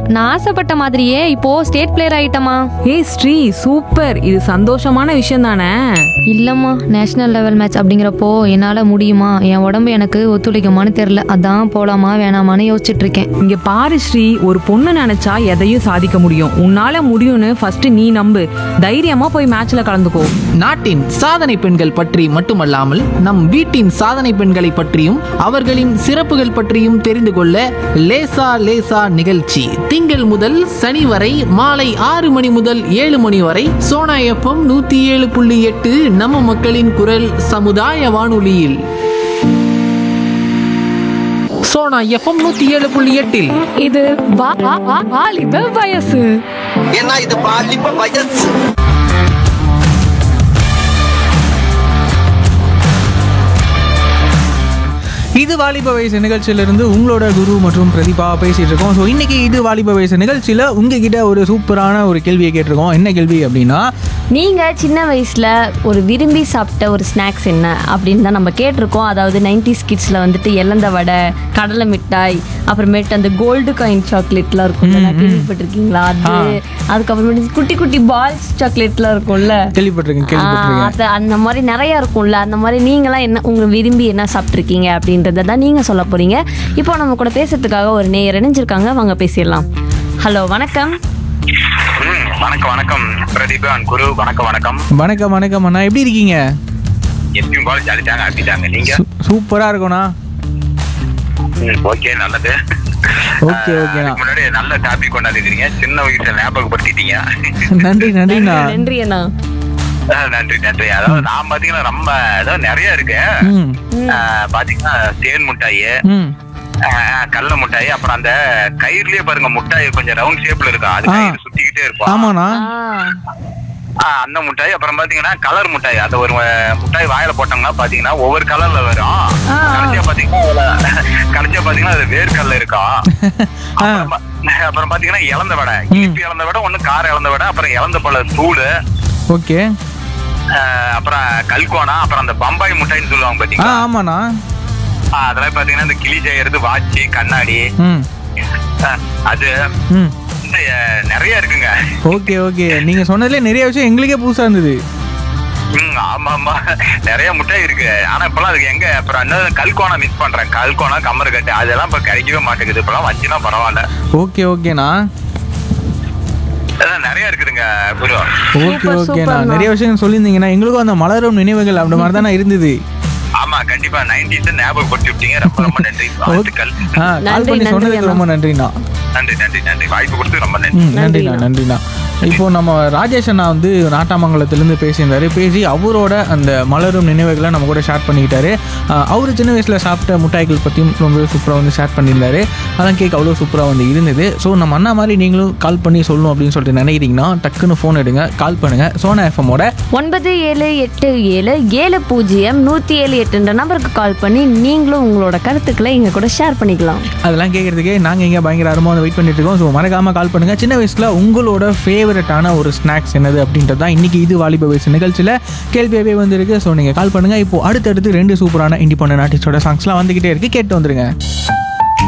நான் ஆசைப்பட்ட மாதிரியே இப்போ ஸ்டேட் பிளேயர் ஆயிட்டமா ஏய் ஸ்ரீ சூப்பர் இது சந்தோஷமான விஷயம் தானே இல்லம்மா நேஷனல் லெவல் மேட்ச் அப்படிங்கிறப்போ என்னால முடியுமா என் உடம்பு எனக்கு ஒத்துழைக்குமான்னு தெரியல அதான் போலாமா வேணாமான்னு யோசிச்சுட்டு இருக்கேன் இங்க பாரு ஸ்ரீ ஒரு பொண்ணு நினைச்சா எதையும் சாதிக்க முடியும் உன்னால முடியும்னு ஃபர்ஸ்ட் நீ நம்பு தைரியமா போய் மேட்ச்ல கலந்துக்கோ நாட்டின் சாதனை பெண்கள் பற்றி மட்டுமல்லாமல் நம் வீட்டின் சாதனை பெண்களை பற்றியும் அவர்களின் சிறப்புகள் பற்றியும் தெரிந்து கொள்ள லேசா லேசா நிகழ்ச்சி திங்கள் முதல் சனி வரை மாலை ஆறு மணி முதல் ஏழு மணி வரை சோனா எஃப்எம் நூத்தி ஏழு புள்ளி எட்டு நம்ம மக்களின் குரல் சமுதாய வானொலியில் சோனா எஃப்எம் நூத்தி ஏழு புள்ளி எட்டில் இது வாலிப வயசு ஏன்னா இது பாலிப்ப வயசு இது வாலிப வயசு நிகழ்ச்சியிலிருந்து உங்களோட குரு மற்றும் பிரதீபா பேசிட்டு இருக்கோம் ஸோ இன்னைக்கு இது வாலிப வயசு நிகழ்ச்சியில் உங்ககிட்ட ஒரு சூப்பரான ஒரு கேள்வியை கேட்டிருக்கோம் என்ன கேள்வி அப்படின்னா நீங்க சின்ன வயசுல ஒரு விரும்பி சாப்பிட்ட ஒரு ஸ்நாக்ஸ் என்ன அப்படின்னு தான் நம்ம கேட்டிருக்கோம் அதாவது நைன்டிஸ் கிட்ஸ்ல வந்துட்டு இலந்த வடை கடலை மிட்டாய் அப்புறமேட்டு அந்த கோல்டு காயின் சாக்லேட்லாம் இருக்கும்ல நான் கேள்விப்பட்டிருக்கீங்களா அது அதுக்கப்புறமேட்டு குட்டி குட்டி பால்ஸ் சாக்லேட்லாம் இருக்கும்ல கேள்விப்பட்டிருக்கேன் ஆ, கேள்விப்பட்டிருக்கேன் அது அந்த மாதிரி நிறைய இருக்கும்ல அந்த மாதிரி நீங்களாம் என்ன உங்க விரும்பி என்ன சாப்பிட்ருக்கீங்க அப்படின்றத தான் நீங்க சொல்ல போறீங்க இப்போ நம்ம கூட பேசுறதுக்காக ஒரு நேயர் இணைஞ்சிருக்காங்க வாங்க பேசிடலாம் ஹலோ வணக்கம் ம், வணக்கம் வணக்கம் பிரதீப் அண்ட் குரு வணக்கம் வணக்கம் வணக்கம் வணக்கம் அண்ணா எப்படி இருக்கீங்க எப்பயும் போல ஜாலிட்டாங்க அப்படிட்டாங்க நீங்க சூ- சூப்பரா இருக்கோண்ணா ஓகே நல்லது ஓகே ஆஹ், ஓகேண்ணா அதுக்கு முன்னாடி நல்ல டாபிக் கொண்டாந்துக்கிறீங்க சின்ன வயசுல ஞாபகப்படுத்திட்டீங்க நன்றி நன்றிண்ணா நன்றி அண்ணா ஆஹ், நன்றி நன்றி அதாவது நான் பாத்தீங்கன்னா ரொம்ப அதாவது நிறைய இருக்கு ம் ஆஹ், பாத்தீங்கன்னா தேன் மிட்டாய் ம் ஆஹ், கடல மிட்டாய் அப்புறம் அந்த கயிறுலயே பாருங்க மிட்டாய் கொஞ்சம் ரவுண்ட் ஷேப்ல இருக்கும் அது ஆ. கயிறு சுத்திக்கிட்டே இருக்கும் ஆமாண்ணா ஆ ஆஹ், அந்த மிட்டாய் அப்புறம் பாத்தீங்கன்னா கலர் மிட்டாய் அந்த ஒரு அஹ், மிட்டாய் வாயில போட்டோம்னா பாத்தீங்கன்னா ஒவ்வொரு கலர்ல வரும் கடைசியா பாத்தீங்கன்னா அதுல- கடைசியா பாத்தீங்கன்னா அது வேர்க்கல்ல இருக்கும் அப்புறம் பா- அப்புறம் பாத்தீங்கன்னா இளந்த வடை இனிப்பு இளந்த வடை ஒண்ணு கார இளந்த வடை அப்புறம் இளந்த பழ தூள் ஓகே அப்புறம் கல்கோனா அப்புறம் அந்த பம்பாய் மிட்டாய்னு சொல்லுவாங்க ஆ பாத்தீங்களா ஆமாண்ணா ஆஹ், அதெல்லாம் பாத்தீங்கன்னா இந்த கிளி செய்யறது வாட்சி கண்ணாடி ம் ஆஹ், அது ம் இந்த, அஹ், நிறைய இருக்குங்க ஓகே ஓகே நீங்கள் சொன்னதுலேயே நிறைய விஷயம் எங்களுக்கே புதுசாக இருந்தது ம் ஆமா ஆமா நிறைய முட்டாய் இருக்கு ஆனா இப்பெல்லாம் அதுக்கு எங்க அப்புறம் இன்னும் கல்கோனா மிஸ் பண்றேன் கல்கோனா கம்மர் கட்டு அதெல்லாம் இப்ப கிடைக்கவே மாட்டேங்குது இப்பெல்லாம் வச்சுனா பரவாயில்ல ஓகே ஓகேண்ணா அதான் நிறைய இருக்குதுங்க குரு ஓகே Super, ஓகேண்ணா superண்ணா. நிறைய விஷயம் சொல்லியிருந்தீங்கன்னா எங்களுக்கும் அந்த மலரும் நினைவுகள் அந்த மாதிரி தானே இருந்தது ஆமா கண்டிப்பா நைன்டிஸ் ஞாபகப்படுத்தி விட்டீங்க ரொம்ப ரொம்ப நன்றி வாழ்த்துக்கள் ஆ கால் நன்றி, பண்ணி நன்றி சொன்னதுக்கு அண்ணா. ரொம்ப நன்றிண்ணா நன்றி நன்றி நன்றி வாய்ப்பு கொடுத்து ரொம்ப நன்றி ம் நன்றிண்ணா நன்றிண்ணா இப்போ நம்ம ராஜேஷ் அண்ணா வந்து நாட்டாமங்கலத்துலேருந்து பேசியிருந்தாரு பேசி அவரோட அந்த மலரும் நினைவுகளை நம்ம கூட ஷேர் பண்ணிக்கிட்டாரு அவர் சின்ன வயசில் சாப்பிட்ட மிட்டாய்கள் பற்றியும் ரொம்ப சூப்பராக வந்து ஷேர் பண்ணியிருந்தாரு அதான் கேக் அவ்வளோ சூப்பராக வந்து இருந்தது ஸோ நம்ம அண்ணா மாதிரி நீங்களும் கால் பண்ணி சொல்லணும் அப்படின்னு சொல்லிட்டு நினைக்கிறீங்கன்னா டக்குன்னு ஃபோன் எடுங்க கால் பண்ணுங்கள் சோனா எஃப்எம்மோட ஒன்பது ஏழு எட்டு ஏழு ஏழு பூஜ்ஜியம் நூற்றி ஏழு எட்டுன்ற நம்பருக்கு கால் பண்ணி நீங்களும் உங்களோட கருத்துக்களை எங்கள் கூட ஷேர் பண்ணிக்கலாம் அதெல்லாம் கேட்குறதுக்கே நாங்கள் இங்கே பயங்கர அருமா வந்து வெயிட் பண்ணிட்டு இருக்கோம் ஸோ மறக்காமல் கால் பண்ணுங்கள் சின்ன வயசில் உங்களோட ஃபேவரட்டான ஒரு ஸ்நாக்ஸ் என்னது அப்படின்றது தான் இன்றைக்கி இது வாலிப வயசு நிகழ்ச்சியில் கேள்வியாகவே வந்திருக்கு ஸோ நீங்கள் கால் பண்ணுங்கள் இப்போ அடுத்தடுத்து ரெண்டு சூப்பரான இண்டிபெண்டன்ட் ஆர்டிஸ்டோட சாங்ஸ்லாம் வந்துக்கிட்டே இருக்குது கேட்டு வந்துருங்க